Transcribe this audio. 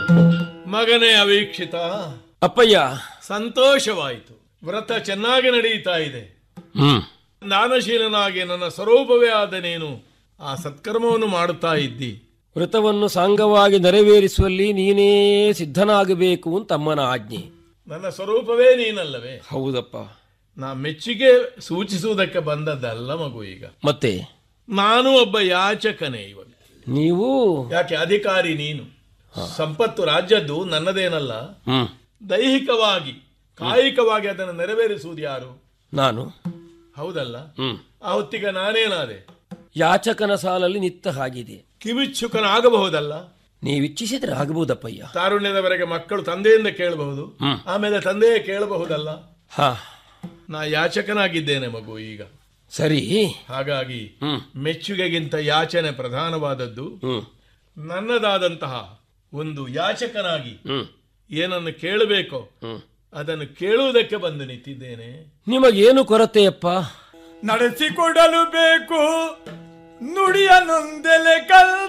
ಮಗನೇ ಅವೀಕ್ಷಿತ ಅಪ್ಪಯ್ಯ ಸಂತೋಷವಾಯಿತು ವ್ರತ ಚೆನ್ನಾಗಿ ನಡೆಯುತ್ತಾ ಇದೆ ಹ್ಮ್ ದಾನಶೀಲನಾಗಿ ನನ್ನ ಸ್ವರೂಪವೇ ಆದ ನೀನು ಆ ಸತ್ಕರ್ಮವನ್ನು ಮಾಡುತ್ತಾ ಇದ್ದಿ ವ್ರತವನ್ನು ಸಾಂಗವಾಗಿ ನೆರವೇರಿಸುವಲ್ಲಿ ನೀನೇ ಸಿದ್ಧನಾಗಬೇಕು ಅಂತ ಅಮ್ಮನ ಆಜ್ಞೆ ನನ್ನ ಸ್ವರೂಪವೇ ನೀನಲ್ಲವೇ ಹೌದಪ್ಪ ನಾ ಮೆಚ್ಚುಗೆ ಸೂಚಿಸುವುದಕ್ಕೆ ಬಂದದ್ದಲ್ಲ ಮಗು ಈಗ ಮತ್ತೆ ನಾನು ಒಬ್ಬ ಯಾಚಕನೇ ಇವಾಗ ನೀವು ಯಾಕೆ ಅಧಿಕಾರಿ ನೀನು ಸಂಪತ್ತು ರಾಜ್ಯದ್ದು ನನ್ನದೇನಲ್ಲ ಹ್ಮ್ ದೈಹಿಕವಾಗಿ ಕಾಯಿಕವಾಗಿ ಅದನ್ನು ನೆರವೇರಿಸುವುದು ಯಾರು ನಾನು ಹೌದಲ್ಲ ಹ್ಮ್ ಆ ಹೊತ್ತಿಗೆ ನಾನೇನಾದೆ ಯಾಚಕನ ಸಾಲಲ್ಲಿ ನಿತ್ತ ಹಾಗಿದೆ ಕಿವಿಚ್ಚುಕನಾಗಬಹುದಲ್ಲ ನೀವಿಚ್ಛಿಸಿದ್ರೆ ಆಗಬಹುದಪ್ಪಯ್ಯ ತಾರುಣ್ಯದವರೆಗೆ ಮಕ್ಕಳು ತಂದೆಯಿಂದ ಕೇಳಬಹುದು ಹ್ಮ್. ಆಮೇಲೆ ತಂದೆಯೇ ಕೇಳಬಹುದಲ್ಲ ಹಾ ನಾ ಯಾಚಕನಾಗಿದ್ದೇನೆ ಮಗು ಈಗ ಸರಿ ಹಾಗಾಗಿ ಹ್ಮ್ ಮೆಚ್ಚುಗೆಗಿಂತ ಯಾಚನೆ ಪ್ರಧಾನವಾದದ್ದು ಹ್ಮ್ ನನ್ನದಾದಂತಹ ಒಂದು ಯಾಚಕನಾಗಿ ಹ್ಮ್ ಏನನ್ನು ಕೇಳಬೇಕೋ ಹ್ಮ್ ಅದನ್ನು ಕೇಳುವುದಕ್ಕೆ ಬಂದು ನಿಂತಿದ್ದೇನೆ ನಿಮಗೇನು ಕೊರತೆಯಪ್ಪ ನಡೆಸಿಕೊಡಲು ಬೇಕು ನುಡಿಯ ನೊಂದೆಲೆ ಕಲ್ಲ